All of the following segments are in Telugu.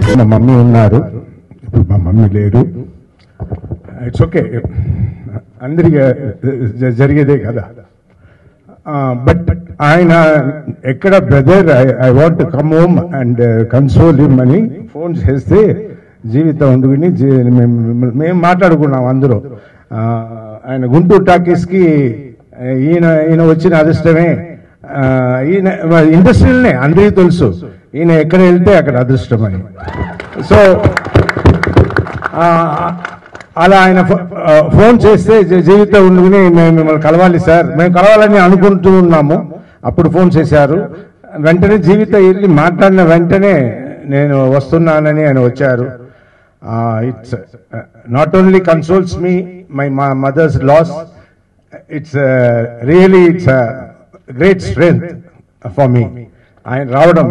మా మమ్మీ ఉన్నారు ఇప్పుడు మా మమ్మీ లేరు ఇట్స్ ఓకే అందరికీ జ- జరిగేదే కదా బట్ ఆయన ఎక్కడ brother I want come home and console him అని ఫోన్ చేస్తే జీవితం అందుకుని జీ- మేము- మేము మాట్లాడుకున్నాం అందరూ ఆ, ఆయన గుంటూరు టాకీస్కి ఈయన ఈయన వచ్చిన అదృష్టమే ఆ, ఈయన ఇండస్ట్రియల్నే అందరికీ తెలుసు ఈయన ఎక్కడ వెళ్తే అక్కడ అదృష్టం అని సో ఆ, అలా ఆయన ఫో- ఆ, ఫోన్ చేస్తే జీ- జీవితం ఉండుకుని మేము మిమ్మల్ని కలవాలి సార్ మేము కలవాలని అనుకుంటూ ఉన్నాము అప్పుడు ఫోన్ చేశారు వెంటనే జీవిత వెళ్ళి మాట్లాడిన వెంటనే నేను వస్తున్నానని ఆయన వచ్చారు it's not only consoles me my మా mother's loss it's really it's great strength for me ఆయన రావడం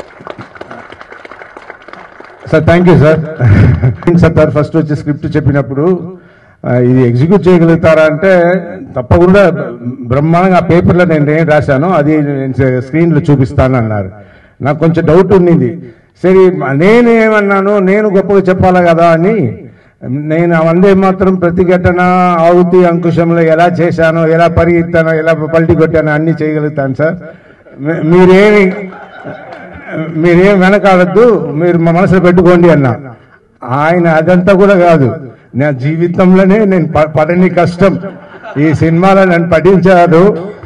sir thank you sir sir first వచ్చి స్క్రిప్ట్ చెప్పినప్పుడు ఆ, ఇది ఎగ్జిక్యూట్ చేయగలుగుతారా అంటే తప్పకుండా బ్రహ్మాండంగా ఆ పేపర్లో నేను ఏం రాశాను అది నేను స్క్రీన్లో చూపిస్తాను అన్నారు నాకు కొంచెం డౌట్ ఉండింది సరే నేనేమన్నాను నేను గొప్పగా చెప్పాలా కదా అని నేను వందే మాత్రం ప్రతిఘటన ఆవుతి అంకుశంలో ఎలా చేశానో ఎలా పరిగెత్తానో ఎలా పల్టీ కొట్టానో అన్ని చేయగలుగుతాను సార్ మీ- మీరేమి మీరేం వెనకాడద్దు మీరు మా మనసులో పెట్టుకోండి అన్న ఆయన అదంతా కూడా కాదు నా జీవితంలోనే నేను ప- పడని కష్టం ఈ సినిమాలో నన్ను పఠించారు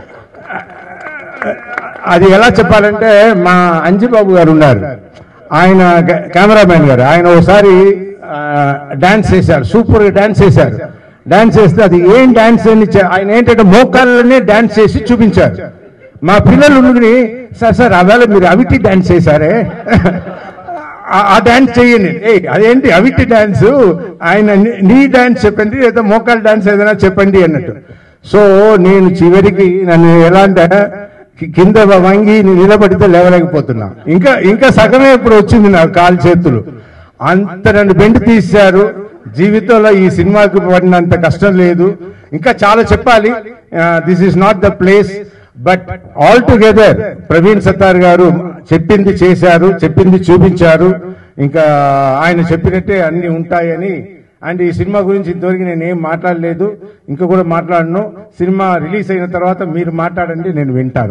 అది ఎలా చెప్పాలంటే మా అంజిబాబు గారు ఉన్నారు ఆయన కె- కెమెరామెన్ గారు ఆయన ఒకసారి డాన్స్ చేశారు సూపర్ గా డాన్స్ చేశారు డాన్స్ చేస్తే అది ఏం డాన్స్ అని చె- ఆయన ఏంటంటే మోకాళ్ళనే డాన్స్ చేసి చూపించారు మా పిల్లలు ఉండుకుని సార్ సార్ అవేళ మీరు అవిటి డాన్స్ చేశారే ఆ- ఆ డాన్స్ చెయ్యండి ఏయ్ అదేంటి అవిటి డాన్స్ ఆయన నీ- నీ డాన్స్ చెప్పండి లేదా మోకాల్ డాన్స్ ఏదైనా చెప్పండి అన్నట్టు సో నేను చివరికి నన్ను ఎలా అంటే కి- కింద వంగి నిలబడితే లేవలేకపోతున్నా ఇంకా ఇంకా సగమే ఇప్పుడు వచ్చింది నాకు కాలు చేతులు అంత నన్ను బెండ్ తీశారు జీవితంలో ఈ సినిమాకు పడినంత కష్టం లేదు ఇంకా చాలా చెప్పాలి this is not the place but all together Praveen Sattar garu చెప్పింది చేశారు చెప్పింది చూపించారు ఇంకా ఆయన చెప్పినట్టే అన్ని ఉంటాయని అండ్ ఈ సినిమా గురించి ఇంతవరకు నేను ఏం మాట్లాడలేదు ఇంకా కూడా మాట్లాడను సినిమా రిలీజ్ అయిన తర్వాత మీరు మాట్లాడండి నేను వింటాను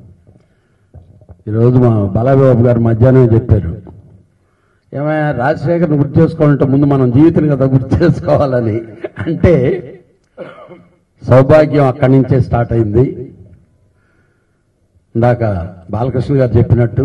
ఈరోజు మా బాలబాబు గారు మధ్యాహ్నం చెప్పారు ఏమైనా రాజశేఖర్ని గుర్తు చేసుకోవాలంటే ముందు మనం జీవితం కదా గుర్తు చేసుకోవాలని అంటే సౌభాగ్యం అక్కడి నుంచే స్టార్ట్ అయింది ఇందాక బాలకృష్ణ గారు చెప్పినట్టు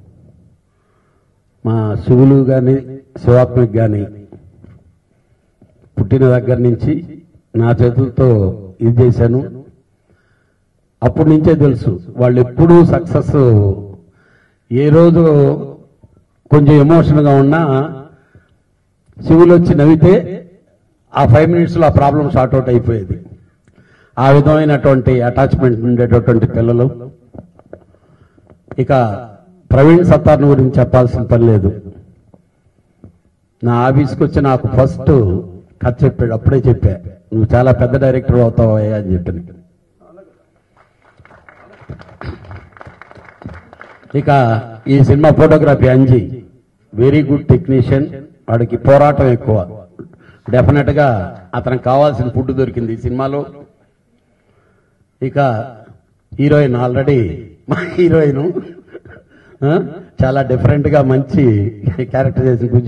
మా శివులు కానీ శివాత్మకి కానీ పుట్టిన దగ్గర నుంచి నా చేతులతో ఇది చేశాను అప్పటి నుంచే తెలుసు వాళ్ళు ఎప్పుడూ సక్సెస్ ఏ రోజు కొంచెం ఎమోషన్గా ఉన్నా శివులు వచ్చి నవ్వితే ఆ ఫైవ్ మినిట్స్లో ఆ ప్రాబ్లం సార్ట్ అవుట్ అయిపోయేది ఆ విధమైనటువంటి అటాచ్మెంట్ ఉండేటటువంటి పిల్లలు ఇక ప్రవీణ్ సత్తార్ని గురించి చెప్పాల్సిన పని లేదు నా ఆఫీస్కి వచ్చి నాకు ఫస్ట్ కథ చెప్పాడు అప్పుడే చెప్పా నువ్వు చాలా పెద్ద డైరెక్టర్ అవుతావు అని చెప్పాను ఇక ఈ cinema photography Anji very good technician వాడికి పోరాటం ఎక్కువ డెఫినెట్ గా అతనికి కావాల్సిన ఫుడ్ దొరికింది ఈ సినిమాలో ఇక హీరోయిన్ ఆల్రెడీ మా హీరోయిన్ ఆ, చాలా డిఫరెంట్ గా మంచి క్యారెక్టర్ చేసిన పూజ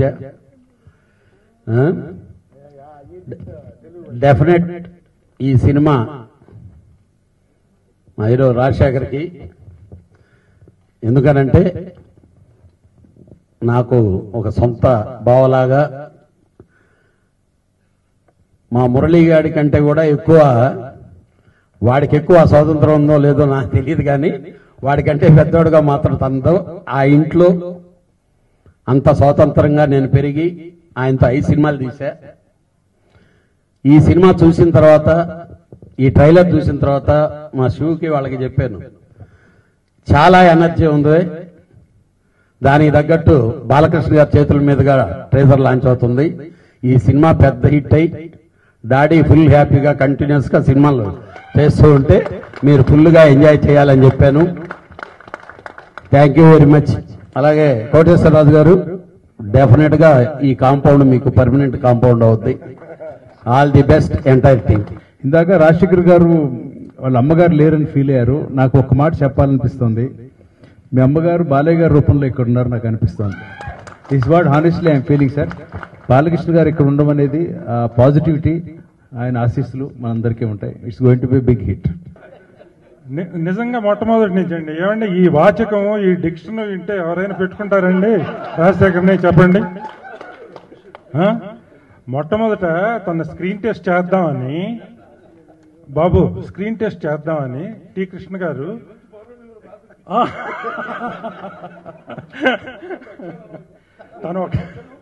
డెఫినెట్ ఈ సినిమా మా హీరో రాజశేఖర్కి ఎందుకనంటే నాకు ఒక సొంత బావలాగా మా మురళీ గాడి కంటే కూడా ఎక్కువ వాడికి ఎక్కువ స్వాతంత్రం ఉందో లేదో నాకు తెలియదు కానీ వాడికంటే పెద్దోడుగా మాత్రం తనతో ఆ ఇంట్లో అంత స్వాతంత్రంగా నేను పెరిగి ఆయనతో ఐదు సినిమాలు తీశా ఈ సినిమా చూసిన తర్వాత ఈ ట్రైలర్ చూసిన తర్వాత మా శివుకి వాళ్ళకి చెప్పాను చాలా ఎనర్జీ ఉంది దానికి తగ్గట్టు బాలకృష్ణ గారి చేతుల మీదుగా ట్రేజర్ లాంచ్ అవుతుంది ఈ సినిమా పెద్ద హిట్ అయి డాడీ ఫుల్ హ్యాపీగా కంటిన్యూస్ గా సినిమాలు చేస్తూ ఉంటే మీరు ఫుల్గా ఎంజాయ్ చేయాలని చెప్పాను థ్యాంక్ యూ వెరీ మచ్ అలాగే కోటేశ్వరరాజు గారు డెఫినెట్ గా ఈ కాంపౌండ్ మీకు పర్మనెంట్ కాంపౌండ్ అవుద్ది all the best entire team ఇందాక రాజశేఖర్ గారు వాళ్ళ అమ్మగారు లేరని ఫీల్ అయ్యారు నాకు ఒక మాట చెప్పాలనిపిస్తుంది మీ అమ్మగారు బాలయ్య గారి రూపంలో ఇక్కడ ఉన్నారు నాకు అనిపిస్తుంది is what honestly I'm feeling sir Balakrishna garu ఇక్కడ ఉండడం అనేది పాజిటివిటీ ఆయన ఆశీస్సులు మనందరికీ ఉంటాయి it's going to be big hit ని- నిజంగా మొట్టమొదటి నుంచి అండి ఏమండి ఈ వాచకం ఈ డిక్షన్ వింటే ఎవరైనా పెట్టుకుంటారండి రాజశేఖర్ని చెప్పండి ఆ? మొట్టమొదట తన స్క్రీన్ టెస్ట్ చేద్దామని బాబు స్క్రీన్ టెస్ట్ చేద్దామని టి కృష్ణ గారు ఆ. తను ఒక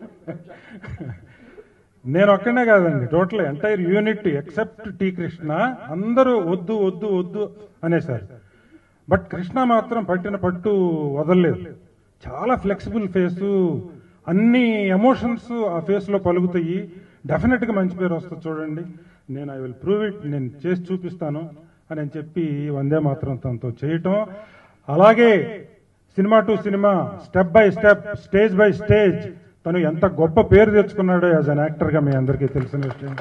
నేను ఒక్కనే కాదండి total entire unit except T Krishna అందరూ వద్దు వద్దు వద్దు అనేసారు బట్ కృష్ణ మాత్రం పట్టిన పట్టు వదలలేదు చాలా ఫ్లెక్సిబుల్ ఫేసు అన్ని ఎమోషన్స్ ఆ ఫేస్ లో పలుకుతాయి డెఫినెట్ గా మంచి పేరు వస్తుంది చూడండి నేను ఐ విల్ ప్రూవ్ ఇట్ నేను చేసి చూపిస్తాను అని అని చెప్పి వందే మాత్రం తనతో చేయటం అలాగే cinema to cinema step by step stage by stage తను ఎంత గొప్ప పేరు తెచ్చుకున్నాడో యాజ్ అన్ యాక్టర్ గా మీ అందరికీ తెలిసిన విషయం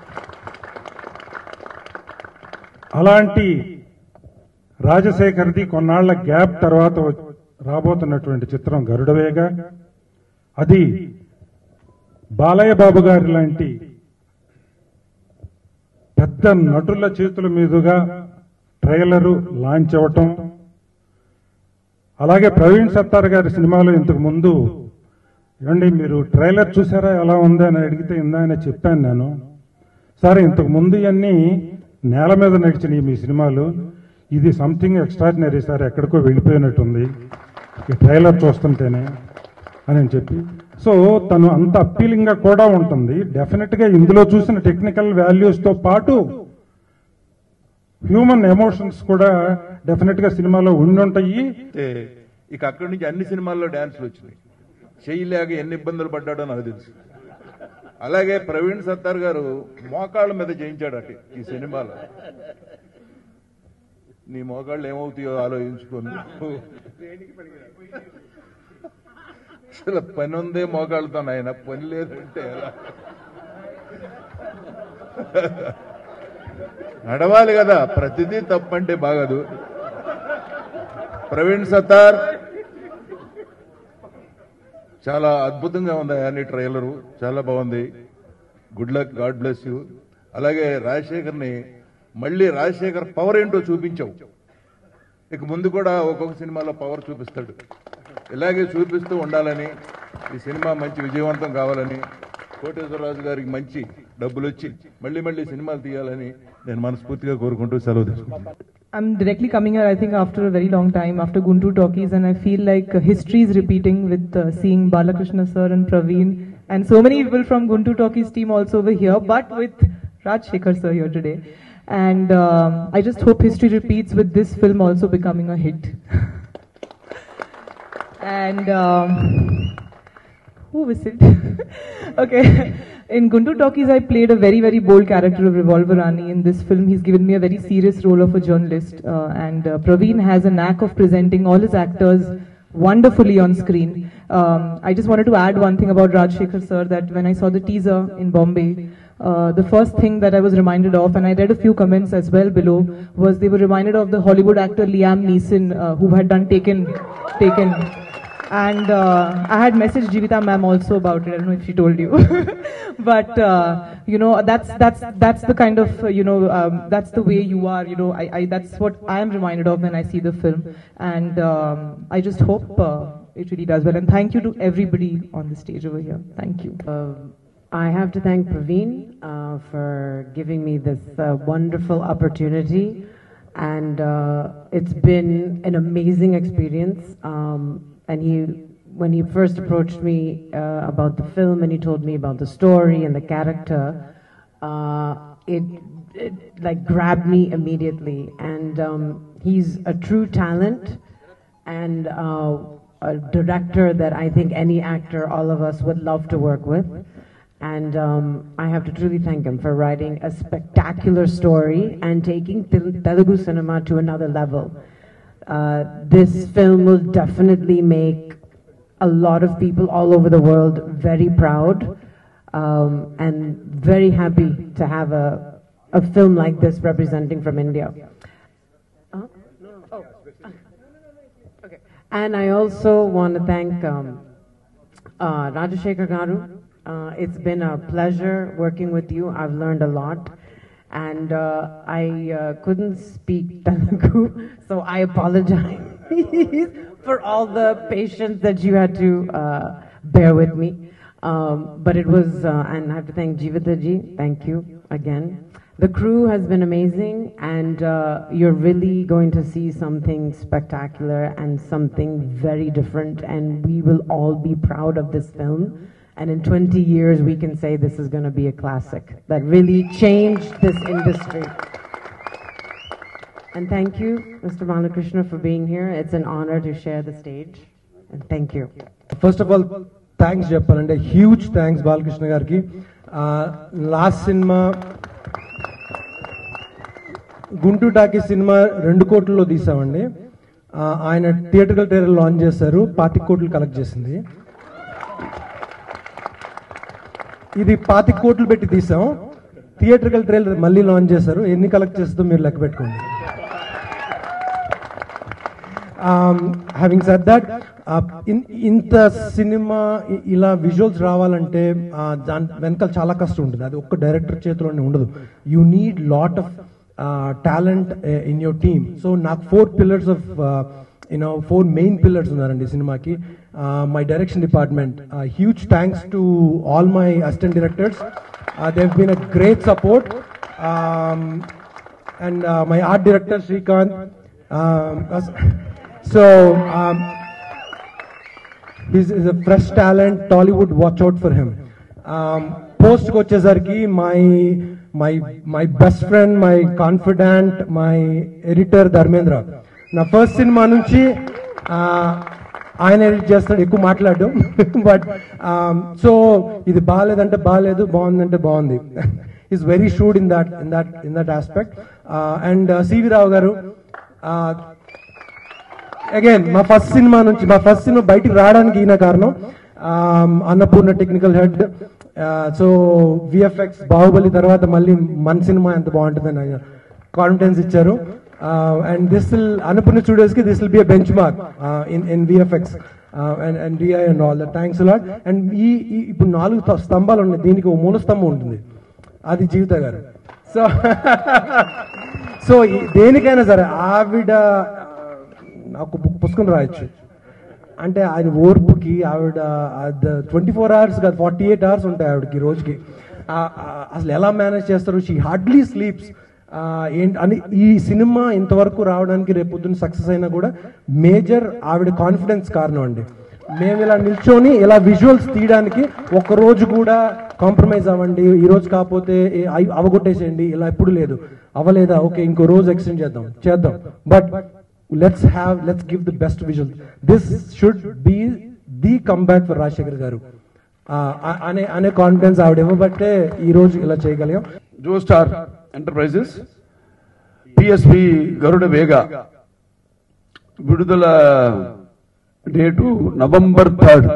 అలాంటి రాజశేఖర్ది కొన్నాళ్ల గ్యాప్ తర్వాత వ- రాబోతున్నటువంటి చిత్రం గరుడవేగ అది బాలయ్య బాబు గారి లాంటి పెద్ద నటుల చేతుల మీదుగా ట్రైలరు లాంచ్ అవటం అలాగే ప్రవీణ్ సత్తార్ గారి సినిమాలో ఇంతకు ముందు ఏమండి మీరు ట్రైలర్ చూసారా ఎలా ఉంది అని అడిగితే ఇందా ఆయన చెప్పాను నేను సరే ఇంతకు ముందు ఇవన్నీ నేల మీద నడిచినాయి మీ సినిమాలు ఇది సంథింగ్ ఎక్స్ట్రాడినరీ సార్ ఎక్కడికో వెళ్ళిపోయినట్టుంది ఈ ట్రైలర్ చూస్తుంటేనే అని అని చెప్పి సో తను అంత అప్పీలింగ్ గా కూడా ఉంటుంది డెఫినెట్ గా ఇందులో చూసిన టెక్నికల్ వాల్యూస్ తో పాటు హ్యూమన్ ఎమోషన్స్ కూడా డెఫినెట్ గా సినిమాలో ఉండుంటాయి అయితే ఇక అక్కడి నుంచి అన్ని సినిమాల్లో డాన్సులు వచ్చినాయి చేయలేక ఎన్ని ఇబ్బందులు పడ్డాడో నాకు తెలుసు అలాగే ప్రవీణ్ సత్తార్ గారు మోకాళ్ళ మీద చేయించాడట ఈ సినిమాలో నీ మోకాళ్ళు ఏమవుతాయో ఆలోచించుకొని అసలు పని ఉందే మోకాళ్ళతో ఆయన పని లేదంటే ఎలా నడవాలి కదా ప్రతిదీ తప్పంటే బాగదు ప్రవీణ్ సత్తార్ చాలా అద్భుతంగా ఉంది అన్ని ట్రైలరు చాలా బాగుంది good luck god bless you అలాగే రాజశేఖర్ని మళ్ళీ రాజశేఖర్ పవర్ ఏంటో చూపించావు ఇక ముందు కూడా ఒక్కొక్క సినిమాలో పవర్ చూపిస్తాడు ఇలాగే చూపిస్తూ ఉండాలని ఈ సినిమా మంచి విజయవంతం కావాలని కోటేశ్వరరాజు గారికి మంచి డబ్బులు వచ్చి మళ్ళీ మళ్ళీ సినిమాలు తీయాలని నేను మనస్ఫూర్తిగా కోరుకుంటూ సెలవు తీసుకుంటాను I'm directly coming here, I think, after a very long time, after Guntur Talkies, and I feel like uh, history is repeating with uh, seeing Balakrishna sir and Praveen, and so many people from Guntur Talkies team also over here, but with Raj Shekhar sir here today. And um, I just hope history repeats with this film also becoming a hit. and um, who whistled? okay. In Guntur Talkies, I played a very, very bold character of Revolver Rani. In this film, he's given me a very serious role of a journalist. Uh, and uh, Praveen has a knack of presenting all his actors wonderfully on screen. Um, I just wanted to add one thing about Raj Shekhar sir that when I saw the teaser in Bombay, uh, the first thing that I was reminded of, and I read a few comments as well below, was they were reminded of the Hollywood actor Liam Neeson, uh, who had done Taken, Taken. And uh, I had messaged Jivita ma'am also about it. I don't know if she told you, but uh, you know that's that's that's the kind of uh, you know um, that's the way you are. You know, I, I that's what I am reminded of when I see the film, and um, I just hope uh, it really does well. And thank you to everybody on the stage over here. Thank you. Uh, I have to thank Praveen uh, for giving me this uh, wonderful opportunity, and uh, it's been an amazing experience. Um, and he, when he first approached me uh, about the film, and he told me about the story and the character, uh, it, it like grabbed me immediately. And um, he's a true talent and uh, a director that I think any actor, all of us would love to work with. And um, I have to truly thank him for writing a spectacular story and taking Tel- Telugu cinema to another level. Uh, this film will definitely make a lot of people all over the world very proud um, and very happy to have a, a film like this representing from India. Huh? Oh. Okay. And I also want to thank um, uh, Rajashekar Garu. Uh, it's been a pleasure working with you. I've learned a lot. And uh, I uh, couldn't speak Telugu, so I apologize for all the patience that you had to uh, bear with me. Um, but it was, uh, and I have to thank Jivataji. Thank you again. The crew has been amazing, and uh, you're really going to see something spectacular and something very different. And we will all be proud of this film. And in 20 years, we can say this is going to be a classic that really changed this industry. And thank you, Mr. Balakrishna, for being here. It's an honor to share the stage. And thank you. First of all thanks చెప్పాలంటే హ్యూజ్ థ్యాంక్స్ బాలకృష్ణ గారికి last cinema Guntur talkie cinema రెండు కోట్లలో తీసామండి ఆ, ఆయన థియేటర్కల్ ట్రైలర్ లాంచ్ చేశారు పాతిక కోట్లు కలెక్ట్ చేసింది ఇది పాతిక కోట్లు పెట్టి తీసాం థియేటర్కల్ ట్రైలర్ మళ్ళీ లాంచ్ చేశారు ఎన్ని కలెక్ట్ చేస్తుందో మీరు లెక్క పెట్టుకోండి హ్యావింగ్ సెడ్ దట్ ఇంత సినిమా ఇ- ఇలా విజువల్స్ రావాలంటే ఆ, దాని వెనకాల చాలా కష్టం ఉంటుంది అది ఒక్క డైరెక్టర్ చేతిలోనే ఉండదు you need lot of talent in your team so నాకు four pillars of you know four main pillars ఉన్నారండి ఈ సినిమాకి my direction department huge thanks to all my assistant directors Dev been a great support and uh, my art director Srikanth. Um, as- so um, he's, he's a fresh talent. Tollywood, watch out for him. Um, post వచ్చేసరికి my my my best friend, my confidant, my editor Dharmendra నా ఫస్ట్ సినిమా నుంచి uh, ఆయన ఎడిట్ చేస్తాడు ఎక్కువ మాట్లాడడం బట్ సో ఇది బాగాలేదంటే బాగాలేదు బాగుందంటే బాగుంది is very should in that in that in that aspect and CV Rao garu again మా ఫస్ట్ సినిమా నుంచి మా ఫస్ట్ సినిమా బయటికి రావడానికి ఈయన కారణం Um, Annapurna technical head so VFX Baahubali తర్వాత మళ్ళీ మన సినిమా ఎంత బాగుంటుందని ఆయన కాన్ఫిడెన్స్ ఇచ్చారు and this will Annapurna studios కి this will be a benchmark in in VFX and and DI and all the thanks lot and ఈ ఈ- ఇప్పుడు నాలుగు స్త- స్తంభాలు ఉన్నాయి దీనికి ఒక మూల స్తంభం ఉంటుంది అది జీవిత గారు సో సో ఈ- దేనికైనా సరే ఆవిడ నాకు బుక్ పుస్తకం రాయొచ్చు అంటే ఆయన ఓర్పుకి ఆవిడ ట్వంటీ ఫోర్ అవర్స్ కాదు ఫార్టీ ఎయిట్ అవర్స్ ఉంటాయి ఆవిడకి రోజుకి ఆ, ఆ, అసలు ఎలా మేనేజ్ చేస్తారు షీ హార్డ్లీ స్లీప్స్ ఏంటి అని ఈ సినిమా ఇంతవరకు రావడానికి రేపు పొద్దున్న సక్సెస్ అయినా కూడా మేజర్ ఆవిడ కాన్ఫిడెన్స్ కారణం అండి మేము ఇలా నిల్చొని ఇలా విజువల్స్ తీయడానికి ఒక్క రోజు కూడా కాంప్రమైజ్ అవ్వండి ఈ రోజు కాకపోతే ఏ- అయి- అవగొట్టేసేయండి ఇలా ఎప్పుడు లేదు అవ్వలేదా ఓకే ఇంకో రోజు ఎక్స్టెండ్ చేద్దాం చేద్దాం but let's have let's give the best visual this should be the comeback for Rajasekhar garu ఆ, ఆ- అనే అనే కాన్ఫిడెన్స్ ఆవిడ ఇవ్వబట్టే ఈ రోజు ఇలా చేయగలిగాం Jo star enterprises PSP Garuda Vega విడుదల డేటు నవంబర్ థర్డ్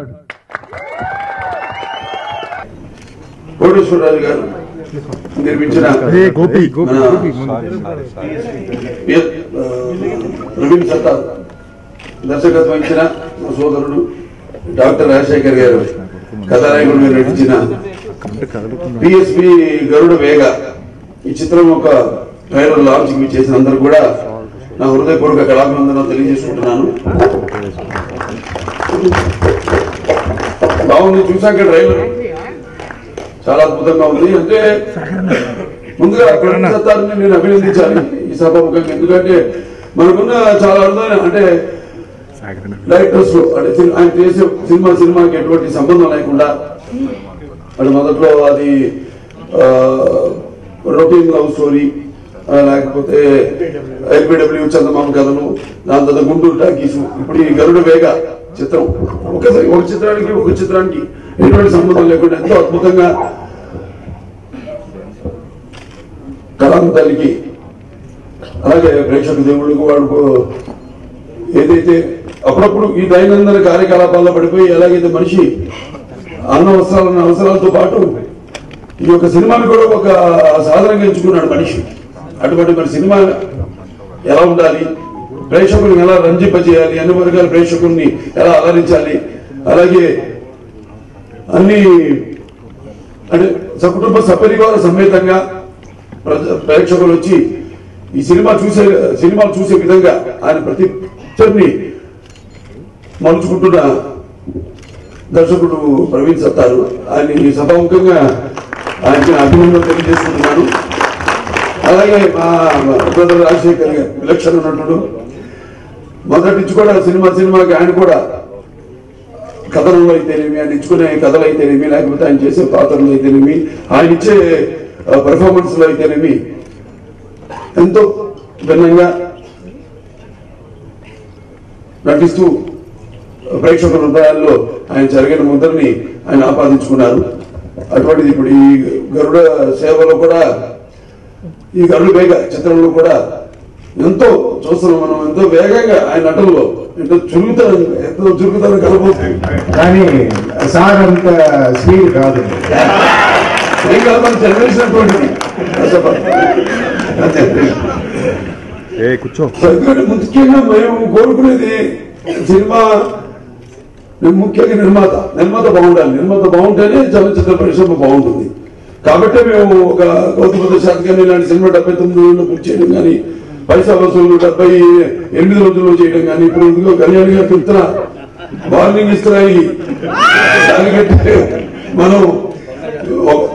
కోటేశ్వరరాజు గారు నిర్మించిన మన పి- ఆ, ప్రవీణ్ సత్తార్ దర్శకత్వం ఇచ్చిన మా సోదరుడు డాక్టర్ రాజశేఖర్ గారు కథానాయకుడు మీద నటించిన పిఎస్పి గరుడ వేగ ఈ చిత్రం ఒక ట్రైలర్ లాంచింగ్ చేసిన అందరూ కూడా నా హృదయపూర్వక కళాభినందనలు తెలియజేసుకుంటున్నాను బాగుంది చూసాక ట్రైలర్ చాలా అద్భుతంగా ఉంది అంటే ముందుగా ప్రవీణ్ సత్తారుని నేను అభినందించాలి ఈ సభాముఖంగా ఎందుకంటే మనకున్న చాలా అరుదైన అంటే డైరెక్టర్స్ లో అంటే సిని- ఆయన చేసే సినిమా సినిమాకి ఎటువంటి సంబంధం లేకుండా అది మొదట్లో అది రొటీన్ లవ్ స్టోరీ లేకపోతే ఎల్బిడబ్ల్యూ చందమామ కథను దాని తర్వాత గుంటూరు టాకీసు ఇప్పుడు ఈ గరుడ వేగ చిత్రం ఒకసారి ఒక చిత్రానికి ఒక చిత్రానికి ఎటువంటి సంబంధం లేకుండా ఎంతో అద్భుతంగా కళామ తల్లికి అలాగే ప్రేక్షక దేవుళ్ళకు వాడుకో ఏదైతే అప్పుడప్పుడు ఈ దైనందిన కార్యకలాపాల్లో పడిపోయి ఎలాగైతే మనిషి అన్న వస్త్రాలన్న అవసరాలతో పాటు ఈ యొక్క సినిమాని కూడా ఒక సాధనంగా ఎంచుకున్నాడు మనిషి అటువంటి మరి సినిమా ఎలా ఉండాలి ప్రేక్షకుల్ని ఎలా రంజింపజేయాలి అన్ని వర్గాల ప్రేక్షకుల్ని ఎలా అలరించాలి అలాగే అన్ని అంటే సకుటుంబ సపరివార సమేతంగా ప్రజ- ప్రేక్షకులు వచ్చి ఈ సినిమా చూసే సినిమాలు చూసే విధంగా ఆయన ప్రతి పిక్చర్ని మలుచుకుంటున్న దర్శకుడు ప్రవీణ్ సత్తారు ఆయన ఈ సభాముఖంగా ఆయనకి నా అభినందనలు తెలియజేసుకుంటున్నాను అలాగే మా బ్రదర్ రాజశేఖర్ గారు విలక్షణ నటుడు మొదటి నుంచి కూడా సినిమా సినిమాకి ఆయన కూడా కథనంలో అయితేనేమి ఆయన ఇచ్చుకునే కథలు అయితేనేమి లేకపోతే ఆయన చేసే పాత్రలు అయితేనేమి ఆయన ఇచ్చే పెర్ఫార్మెన్స్ లో అయితేనేమి ఎంతో భిన్నంగా నటిస్తూ ప్రేక్షకుల హృదయాల్లో ఆయన జరిగిన ముద్రని ఆయన ఆపాదించుకున్నారు అటువంటిది ఇప్పుడు ఈ గరుడ సేవలో కూడా ఈ గరుడు వేగ చిత్రంలో కూడా ఎంతో చూస్తున్నాం మనం ఎంతో వేగంగా ఆయన నటనలో ఎంతో చురుకుతనం ఎంతో చురుకుతనం కలబోతుంది కానీ సార్ అంత స్పీడ్ కాదు ఏం కాదు మన జనరేషన్ అటువంటిది అసలు అంతే. సో ఎందుకంటే ముఖ్యంగా మేము కోరుకునేది సినిమా ముఖ్యంగా నిర్మాత నిర్మాత బాగుండాలి నిర్మాత బాగుంటేనే చలనచిత్ర పరిశ్రమ బాగుంటుంది కాబట్టి మేము ఒక గౌతమ శాతకాన్ని ఇలాంటి సినిమా డెబ్బై తొమ్మిది రోజుల్లో పూర్తి చేయడం కానీ పైసా వసూలు డెబ్బై ఎనిమిది రోజుల్లో చేయడం కానీ ఇప్పుడు ఇదిగో కళ్యాణ్ గారికి ఇస్తున్నా వార్నింగ్ ఇస్తున్నాయి దానికంటే మనం ఒక-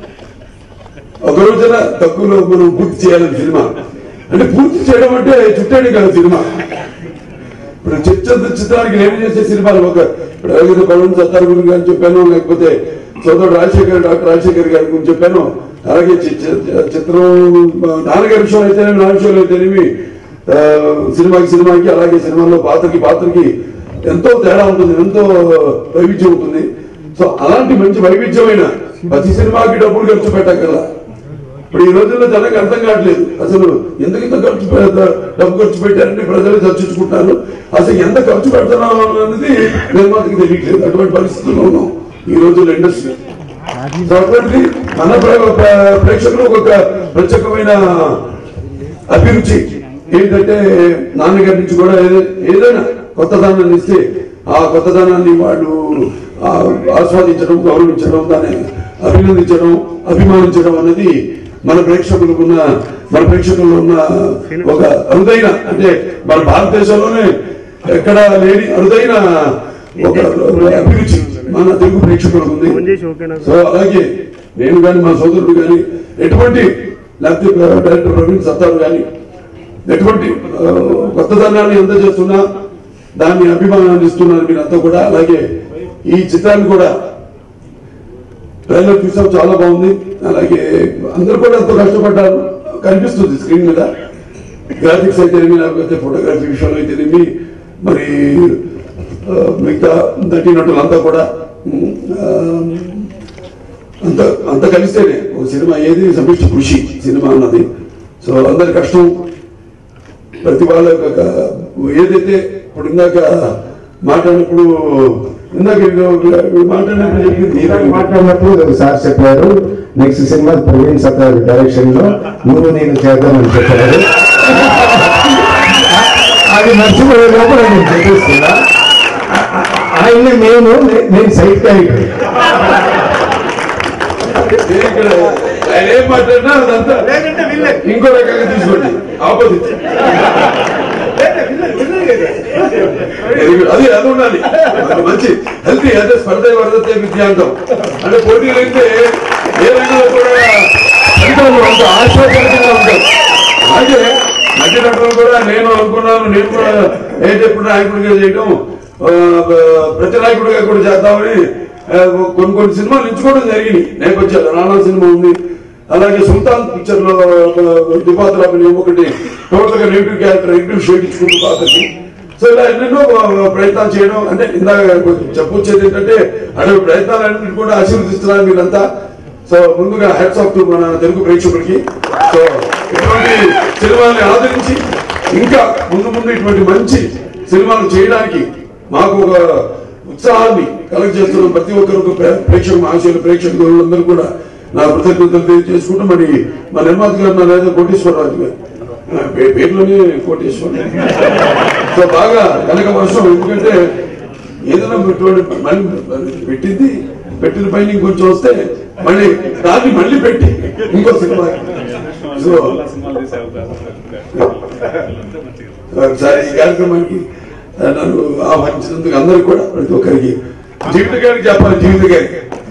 ఒక రోజున తక్కువలో మనం పూర్తి చేయాలని సినిమా అంటే పూర్తి చేయడం అంటే చుట్టాడు కాదు సినిమా ఇప్పుడు చర్చ చిత్రానికి నేను చేసే సినిమాలు ఒక ఇప్పుడు అలాగే పవన్ సత్తార్ గురించి గారు చెప్పాను లేకపోతే సోదరుడు రాజశేఖర్ డాక్టర్ రాజశేఖర్ గారి గురించి చెప్పాను అలాగే చి- చి- చిత్రం నాన్నగారి విషయం అయితేనేమి నా విషయంలో అయితేనేమి ఆ, సినిమాకి సినిమాకి అలాగే సినిమాలో పాత్రకి పాత్రకి ఎంతో తేడా ఉంటుంది ఎంతో వైవిధ్యం ఉంటుంది సో అలాంటి మంచి వైవిధ్యమైన ప్రతి సినిమాకి డబ్బులు ఖర్చు పెట్టగల ఇప్పుడు ఈ రోజుల్లో జనానికి అర్థం కావట్లేదు అసలు ఎందుకు ఇంత ఖర్చు పె- డబ్బు ఖర్చు పెట్టారని ప్రజలు చర్చించుకుంటున్నారు అసలు ఎంత ఖర్చు పెడుతున్నాం అనేది నిర్మాతకి తెలియట్లేదు అటువంటి పరిస్థితుల్లో ఉన్నాం ఈ రోజుల్లో ఇండస్ట్రీ సో అటువంటిది మన ప్రే- ప్రే- ప్రేక్షకులకు ఒక ప్రత్యేకమైన అభిరుచి ఏంటంటే నాన్నగారి నుంచి కూడా ఏదై- ఏదైనా కొత్తదనాన్ని ఇస్తే ఆ కొత్తదనాన్ని వాళ్ళు ఆ, ఆస్వాదించడం గౌరవించడం దాన్ని అభినందించడం అభిమానించడం అనేది మన ప్రేక్షకులకు ఉన్న మన ప్రేక్షకుల్లో ఉన్న ఒక అరుదైన అంటే మన భారతదేశంలోనే ఎక్కడ లేని అరుదైన ఒక అభిరుచి మన తెలుగు ప్రేక్షకులకు ఉంది సో అలాగే నేను కానీ మా సోదరుడు కానీ ఎటువంటి లేకపోతే డైరెక్టర్ ప్రవీణ్ సత్తారు కానీ ఎటువంటి ఆ, కొత్తదనాన్ని అందజేస్తున్నా దాన్ని అభిమానాన్ని ఇస్తున్నారు మీరంతా కూడా అలాగే ఈ చిత్రాన్ని కూడా ట్రైలర్ చూసాం చాలా బాగుంది అలాగే అందరూ కూడా ఎంతో కష్టపడ్డారు కనిపిస్తుంది స్క్రీన్ మీద గ్రాఫిక్స్ అయితేనేమి లేకపోతే ఫోటోగ్రఫీ విషయంలో అయితేనేమి మరి ఆ, మిగతా నటీనటులంతా కూడా ఉమ్, ఆ, అంత అంత కలిస్తేనే ఒక సినిమా ఏది సమిష్టి కృషి సినిమా అన్నది సో అందరి కష్టం ప్రతి వాళ్ళ యొక్క ఏదైతే ఇప్పుడు ఇందాక మాట్లాడినప్పుడు ఇందాక వీడు మాట్లాడినప్పుడు చెప్పింది మాట్లాడినప్పుడు సార్ చెప్పారు next cinema Praveen Sattaru direction లో నువ్వు నేను చేద్దామని చెప్పారు అది మర్చిపోయే లోపల నేను చెప్పేస్తున్నా ఆయన్ని నేను నేను సైట్ గైడ్ ఇక్కడ ఆయన ఏం మాట్లాడినా అదంతా ఇంకో రకంగా తీసుకోండి ఆపోజిట్ అది అది ఉండాలి అది మంచి హెల్తీ అంటే స్పర్ధ వర్ధతే విద్యాంతం అంటే పోటీలు అయితే ఏ రంగంలో కూడా ఫలితాలు అంత ఆశ్చర్యకరంగా ఉంటాయి అలాగే నటినప్పుడు కూడా నేను అనుకున్నాను నేను కూడా ఏ చెప్పిన నాయకుడిగా చేయడం ఆ, ప్రతి నాయకుడిగా కూడా చేద్దామని ఆ, కొన్ని కొన్ని సినిమాలు ఎంచుకోవడం జరిగింది నేపథ్యాలు నానా సినిమా ఉంది అలాగే సుల్తాన్ పిక్చర్ లో దిపాత్ర అభినయం ఒకటి టోటల్ గా నెగిటివ్ క్యారెక్టర్ నెగిటివ్ షేడ్ ఇచ్చుకుంటూ పాత్రకి సో ఇలా ఎన్నెన్నో ప్రయత్నాలు చేయడం అంటే ఇందాక కొంచెం చెప్పొచ్చేది ఏంటంటే అటువంటి ప్రయత్నాలన్నింటినీ కూడా ఆశీర్వదిస్తున్నారు మీరంతా సో ముందుగా హెడ్స్ ఆఫ్ టు మన తెలుగు ప్రేక్షకులకి సో ఇటువంటి సినిమాని ఆదరించి ఇంకా ముందు ముందు ఇటువంటి మంచి సినిమాలు చేయడానికి మాకు ఒక ఉత్సాహాన్ని కలెక్ట్ చేస్తున్న ప్రతి ఒక్కరు ప్రేక్షక మహాశయులు ప్రేక్షకులందరూ కూడా నా కృతజ్ఞతలు తెలియజేసుకుంటూ మరి మా నిర్మాత గారు నా లేదా కోటేశ్వరరాజు గారు ఆ, పే- పేర్లోనే కోటేశ్వరరావు సో బాగా కనక వర్షం ఎందుకంటే ఏదైనా పెట్టుబడి మళ్ళీ పెట్టింది పెట్టిన పైన ఇంకొంచెం వస్తే మళ్ళీ దాన్ని మళ్ళీ పెట్టి ఇంకో సినిమా సో ఒకసారి ఈ కార్యక్రమానికి నన్ను ఆహ్వానించినందుకు అందరికి కూడా ప్రతి ఒక్కరికి జీవిత గారికి చెప్పాలి జీవిత గారికి